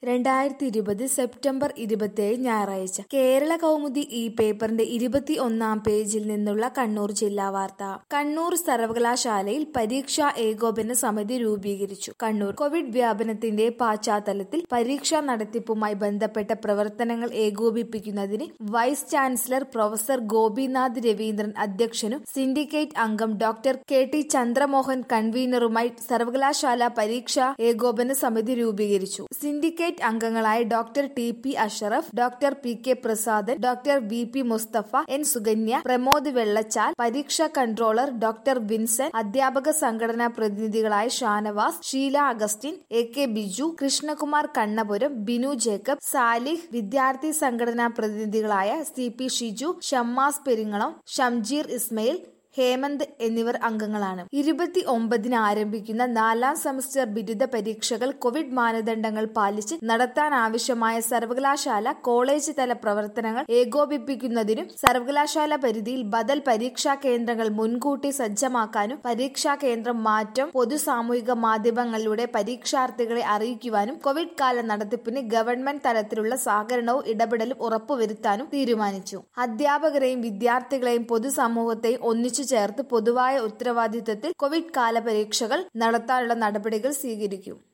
രണ്ടായിരത്തി ഇരുപത് സെപ്റ്റംബർ ഇരുപത്തിയേഴ് ഞായറാഴ്ച കേരള കൗമുദി ഈ പേപ്പറിന്റെ ഇരുപത്തി ഒന്നാം പേജിൽ നിന്നുള്ള കണ്ണൂർ ജില്ലാ വാർത്ത കണ്ണൂർ സർവകലാശാലയിൽ പരീക്ഷാ ഏകോപന സമിതി രൂപീകരിച്ചു കണ്ണൂർ കോവിഡ് വ്യാപനത്തിന്റെ പശ്ചാത്തലത്തിൽ പരീക്ഷാ നടത്തിപ്പുമായി ബന്ധപ്പെട്ട പ്രവർത്തനങ്ങൾ ഏകോപിപ്പിക്കുന്നതിന് vice chancellor professor Gopinath Raveendran അധ്യക്ഷനും സിൻഡിക്കേറ്റ് അംഗം ഡോക്ടർ കെ ടി ചന്ദ്രമോഹൻ കൺവീനറുമായി സർവകലാശാല പരീക്ഷാ ഏകോപന സമിതി രൂപീകരിച്ചു സിൻഡിക്കേറ്റ് അംഗങ്ങളായ doctor T P Ashraf doctor P K Prasadan doctor V P Musthafa N Sukanya Pramod Vellachal പരീക്ഷാ കൺട്രോളർ ഡോക്ടർ വിൻസെന്റ് അധ്യാപക സംഘടനാ പ്രതിനിധികളായ Shanavas Sheela Augustin A K Biju Krishnakumar Kannapuram Binu Jacob Salih വിദ്യാർത്ഥി സംഘടനാ പ്രതിനിധികളായ സി പി ഷിജു ഷമ്മാസ് പെരിങ്ങളം ഷംജീർ ഇസ്മയിൽ ഹേമന്ത് എന്നിവർ അംഗങ്ങളാണ് ഇരുപത്തി ഒമ്പതിന് ആരംഭിക്കുന്ന നാലാം സെമസ്റ്റർ ബിരുദ പരീക്ഷകൾ കോവിഡ് മാനദണ്ഡങ്ങൾ പാലിച്ച് നടത്താനാവശ്യമായ സർവകലാശാല കോളേജ് തല പ്രവർത്തനങ്ങൾ ഏകോപിപ്പിക്കുന്നതിനും സർവകലാശാല പരിധിയിൽ ബദൽ പരീക്ഷാ കേന്ദ്രങ്ങൾ മുൻകൂട്ടി സജ്ജമാക്കാനും പരീക്ഷാ കേന്ദ്രം മാറ്റം പൊതു സാമൂഹിക മാധ്യമങ്ങളിലൂടെ പരീക്ഷാർത്ഥികളെ അറിയിക്കുവാനും കോവിഡ് കാല നടത്തിപ്പിന് ഗവൺമെന്റ് തലത്തിലുള്ള സഹകരണവും ഇടപെടലും ഉറപ്പുവരുത്താനും തീരുമാനിച്ചു അധ്യാപകരെയും വിദ്യാർത്ഥികളെയും പൊതുസമൂഹത്തെയും ഒന്നിച്ചു ചേർത്ത് പൊതുവായ ഉത്തരവാദിത്തത്തിൽ കോവിഡ് കാല പരീക്ഷകൾ നടത്താനുള്ള നടപടികൾ സ്വീകരിക്കും